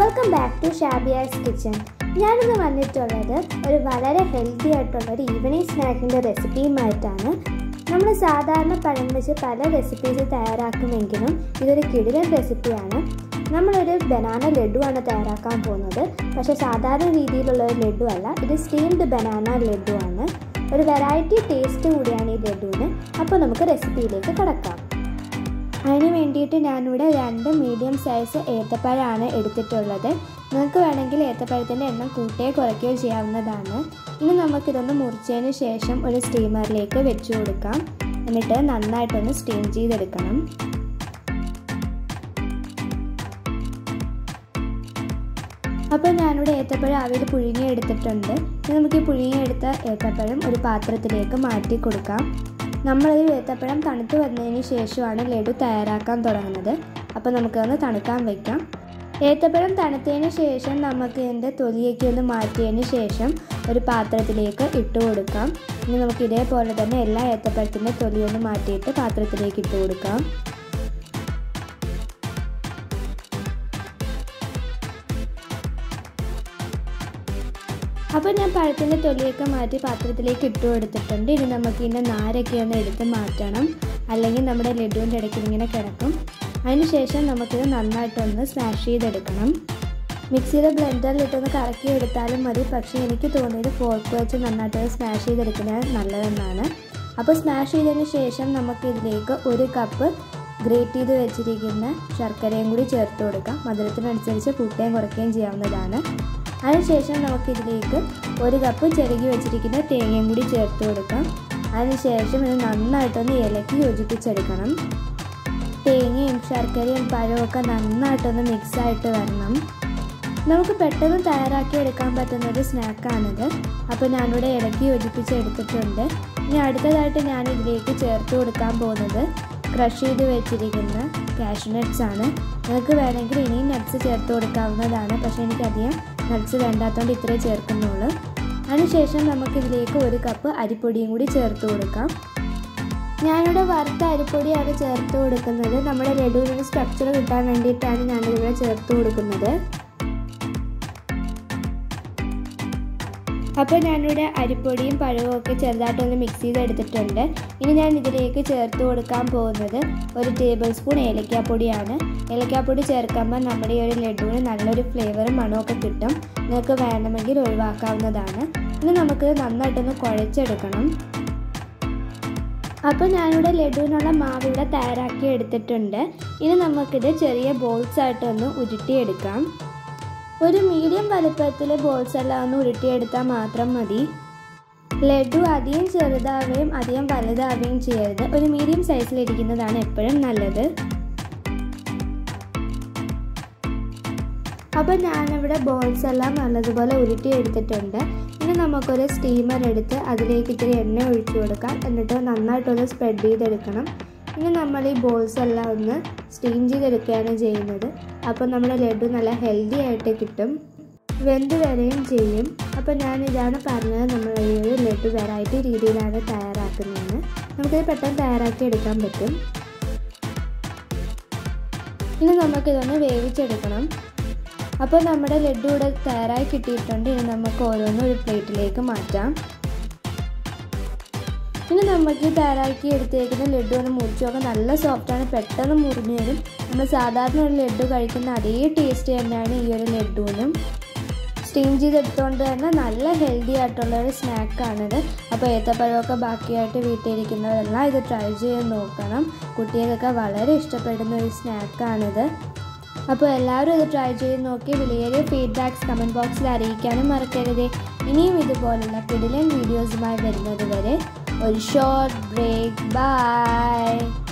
welcome back to Shabiya's kitchen ഞാനിന്ന് വന്നിട്ടുള്ളത് ഒരു വളരെ ഹെൽത്തി ആയിട്ടുള്ള ഒരു ഈവനിങ് സ്നാക്കിൻ്റെ റെസിപ്പിയുമായിട്ടാണ് നമ്മൾ സാധാരണ പഴം വെച്ച് പല റെസിപ്പീസ് തയ്യാറാക്കുമെങ്കിലും ഇതൊരു കിടിലൻ റെസിപ്പിയാണ് നമ്മളൊരു ബനാന ലഡുവാണ് തയ്യാറാക്കാൻ പോകുന്നത് പക്ഷേ സാധാരണ രീതിയിലുള്ള ഒരു ലഡു അല്ല ഇത് സ്റ്റീംഡ് ബനാന ലഡു ആണ് ഒരു വെറൈറ്റി ടേസ്റ്റ് കൂടിയാണ് ഈ ലഡുവിന് അപ്പോൾ നമുക്ക് റെസിപ്പിയിലേക്ക് കടക്കാം അതിന് വേണ്ടിയിട്ട് ഞാനിവിടെ രണ്ട് മീഡിയം സൈസ് ഏത്തപ്പഴമാണ് എടുത്തിട്ടുള്ളത് നിങ്ങൾക്ക് വേണമെങ്കിൽ ഏത്തപ്പഴത്തിൻ്റെ എണ്ണം കൂട്ടുകയോ കുറയ്ക്കുകയോ ചെയ്യാവുന്നതാണ് ഇനി നമുക്കിതൊന്ന് മുറിച്ചതിന് ശേഷം ഒരു സ്റ്റീമറിലേക്ക് വെച്ച് കൊടുക്കാം എന്നിട്ട് നന്നായിട്ടൊന്ന് സ്റ്റീം ചെയ്തെടുക്കണം അപ്പോൾ ഞാനിവിടെ ഏത്തപ്പഴം ആവിയിൽ പുഴുങ്ങി എടുത്തിട്ടുണ്ട് ഇനി നമുക്ക് ഈ പുഴുങ്ങിയെടുത്ത ഏത്തപ്പഴം ഒരു പാത്രത്തിലേക്ക് മാറ്റി കൊടുക്കാം നമ്മളൊരു ഏത്തപ്പഴം തണുത്ത് വന്നതിന് ശേഷമാണ് ലഡു തയ്യാറാക്കാൻ തുടങ്ങുന്നത് അപ്പോൾ നമുക്കതൊന്ന് തണുക്കാൻ വയ്ക്കാം ഏത്തപ്പഴം തണുത്തതിന് ശേഷം നമുക്ക് ഇതിൻ്റെ തൊലിയൊക്കെ ഒന്ന് മാറ്റിയതിന് ശേഷം ഒരു പാത്രത്തിലേക്ക് ഇട്ട് കൊടുക്കാം ഇനി നമുക്ക് ഇതേപോലെ തന്നെ എല്ലാ ഏത്തപ്പഴത്തിൻ്റെ തൊലിയൊന്ന് മാറ്റിയിട്ട് പാത്രത്തിലേക്ക് ഇട്ട് കൊടുക്കാം അപ്പോൾ ഞാൻ പഴത്തിൻ്റെ തൊലിയൊക്കെ മാറ്റി പാത്രത്തിലേക്ക് ഇട്ട് കൊടുത്തിട്ടുണ്ട് ഇനി നമുക്ക് ഇതിൻ്റെ നാരൊക്കെ ഒന്ന് എടുത്ത് മാറ്റണം അല്ലെങ്കിൽ നമ്മുടെ ലഡുവിൻ്റെ ഇടയ്ക്ക് ഇങ്ങനെ കിടക്കും അതിനുശേഷം നമുക്കിത് നന്നായിട്ടൊന്ന് സ്മാഷ് ചെയ്തെടുക്കണം മിക്സിയുടെ ബ്ലെൻഡറിലിട്ടൊന്ന് കറക്കി എടുത്താലും മതി പക്ഷേ എനിക്ക് തോന്നിയത് ഫോർക്ക് വെച്ച് നന്നായിട്ടൊന്ന് സ്മാഷ് ചെയ്തെടുക്കുന്നത് നല്ലതെന്നാണ് അപ്പോൾ സ്മാഷ് ചെയ്തതിന് ശേഷം നമുക്കിതിലേക്ക് ഒരു കപ്പ് ഗ്രേറ്റ് ചെയ്ത് വെച്ചിരിക്കുന്ന ശർക്കരയും കൂടി ചേർത്ത് കൊടുക്കാം മധുരത്തിനനുസരിച്ച് കൂട്ടുകയും കുറയ്ക്കുകയും ചെയ്യാവുന്നതാണ് അതിനുശേഷം നമുക്കിതിലേക്ക് ഒരു കപ്പ് ചെറുകി വെച്ചിരിക്കുന്ന തേങ്ങയും കൂടി ചേർത്ത് കൊടുക്കാം അതിനുശേഷം ഇത് നന്നായിട്ടൊന്ന് ഇലക്കി യോജിപ്പിച്ചെടുക്കണം തേങ്ങയും ശർക്കരയും പഴവും ഒക്കെ നന്നായിട്ടൊന്ന് മിക്സായിട്ട് വരണം നമുക്ക് പെട്ടെന്ന് തയ്യാറാക്കി എടുക്കാൻ പറ്റുന്ന ഒരു സ്നാക്കാണിത് അപ്പോൾ ഞാനിവിടെ ഇടയ്ക്ക് യോജിപ്പിച്ചെടുത്തിട്ടുണ്ട് ഇനി അടുത്തതായിട്ട് ഞാൻ ഇതിലേക്ക് ചേർത്ത് കൊടുക്കാൻ പോകുന്നത് ക്രഷ് ചെയ്ത് വെച്ചിരിക്കുന്ന കാഷ്യൂ നട്ട്സ് ആണ് നിങ്ങൾക്ക് വേണമെങ്കിൽ ഇനിയും നട്ട്സ് ചേർത്ത് കൊടുക്കാവുന്നതാണ് പക്ഷേ എനിക്കധികം നട്ട്സ് വേണ്ടാത്തതുകൊണ്ട് ഇത്രേ ചേർക്കുന്നുള്ളൂ അതിനുശേഷം നമുക്കിതിലേക്ക് ഒരു കപ്പ് അരിപ്പൊടിയും കൂടി ചേർത്ത് കൊടുക്കാം ഞാനിവിടെ വറുത്ത അരിപ്പൊടിയാണ് ചേർത്ത് കൊടുക്കുന്നത് നമ്മുടെ ലഡുവിന് സ്ട്രക്ചർ കിട്ടാൻ വേണ്ടിയിട്ടാണ് ഞാനിതിവിടെ ചേർത്ത് കൊടുക്കുന്നത് അപ്പോൾ ഞാനിവിടെ അരിപ്പൊടിയും പഴവും ഒക്കെ ചെറുതായിട്ടൊന്ന് മിക്സ് ചെയ്തെടുത്തിട്ടുണ്ട് ഇനി ഞാൻ ഇതിലേക്ക് ചേർത്ത് കൊടുക്കാൻ പോകുന്നത് ഒരു ടേബിൾ സ്പൂൺ ഏലക്കാപ്പൊടിയാണ് ഏലക്കാപ്പൊടി ചേർക്കുമ്പോൾ നമ്മുടെ ഈ ഒരു ലഡുവിന് നല്ലൊരു ഫ്ലേവറും മണമൊക്കെ കിട്ടും നിങ്ങൾക്ക് വേണമെങ്കിൽ ഒഴിവാക്കാവുന്നതാണ് ഇനി നമുക്ക് നന്നായിട്ടൊന്ന് കുഴച്ചെടുക്കണം അപ്പോൾ ഞാനിവിടെ ലഡുവിനുള്ള മാവ് ഇവിടെ തയ്യാറാക്കി എടുത്തിട്ടുണ്ട് ഇനി നമുക്കിത് ചെറിയ ബോൾസ് ആയിട്ടൊന്ന് ഉരുട്ടിയെടുക്കാം ഒരു മീഡിയം വലുപ്പത്തിൽ ബോൾസ് എല്ലാം ഒന്ന് ഉരുട്ടിയെടുത്താൽ മാത്രം മതി ലഡു അധികം ചെറുതാവുകയും അധികം വലുതാവുകയും ചെയ്യരുത് ഒരു മീഡിയം സൈസിലിരിക്കുന്നതാണ് എപ്പോഴും നല്ലത് അപ്പോൾ ഞാനിവിടെ ബോൾസ് എല്ലാം നല്ലതുപോലെ ഉരുട്ടി എടുത്തിട്ടുണ്ട് ഇനി നമുക്കൊരു സ്റ്റീമർ എടുത്ത് അതിലേക്ക് ഇത്തിരി എണ്ണ ഒഴിച്ചു കൊടുക്കാം എന്നിട്ട് നന്നായിട്ടൊന്ന് സ്പ്രെഡ് ചെയ്തെടുക്കണം ഇനി നമ്മൾ ഈ ബോൾസ് എല്ലാം ഒന്ന് സ്റ്റീം ചെയ്തെടുക്കുകയാണ് ചെയ്യുന്നത് അപ്പോൾ നമ്മുടെ ലഡു നല്ല ഹെൽത്തി ആയിട്ട് കിട്ടും വെന്ത് വരെയും ചെയ്യും അപ്പോൾ ഞാൻ ഇതാണ് പറഞ്ഞത് നമ്മൾ ഈ ഒരു ലഡു വെറൈറ്റി രീതിയിലാണ് തയ്യാറാക്കുന്നതെന്ന് നമുക്കിത് പെട്ടെന്ന് തയ്യാറാക്കി എടുക്കാൻ പറ്റും ഇനി നമുക്കിതൊന്ന് വേവിച്ചെടുക്കണം അപ്പോൾ നമ്മുടെ ലഡു ഇവിടെ തയ്യാറായി കിട്ടിയിട്ടുണ്ട് ഇനി നമുക്ക് ഓരോന്നും ഒരു പ്ലേറ്റിലേക്ക് മാറ്റാം ഇനി നമുക്ക് തയ്യാറാക്കി എടുത്തേക്കുന്ന ലഡു ഒന്ന് മുറിച്ച് നോക്കാം നല്ല സോഫ്റ്റാണ് പെട്ടെന്ന് മുറിഞ്ഞു വരും നമ്മൾ സാധാരണ ഒരു ലഡു കഴിക്കുന്ന അതേ ടേസ്റ്റ് തന്നെയാണ് ഈ ഒരു ലഡുവിനും സ്റ്റീം ചെയ്തെടുത്തുകൊണ്ട് തന്നെ നല്ല ഹെൽത്തി ആയിട്ടുള്ള ഒരു സ്നാക്കാണിത് അപ്പോൾ ഏത്തപ്പഴമൊക്കെ ബാക്കിയായിട്ട് വീട്ടിലിരിക്കുന്നവരെല്ലാം ഇത് ട്രൈ ചെയ്ത് നോക്കണം കുട്ടികൾക്കൊക്കെ വളരെ ഇഷ്ടപ്പെടുന്ന ഒരു സ്നാക്കാണിത് അപ്പോൾ എല്ലാവരും ഇത് ട്രൈ ചെയ്ത് നോക്കി വിലയേറിയ ഫീഡ്ബാക്സ് കമൻറ്റ് ബോക്സിൽ അറിയിക്കാനും മറക്കരുത് ഇനിയും ഇതുപോലുള്ള കിടിലൻ വീഡിയോസുമായി വരുന്നത് വരെ ഒരു ഷോർട്ട് ബ്രേക്ക് ബൈ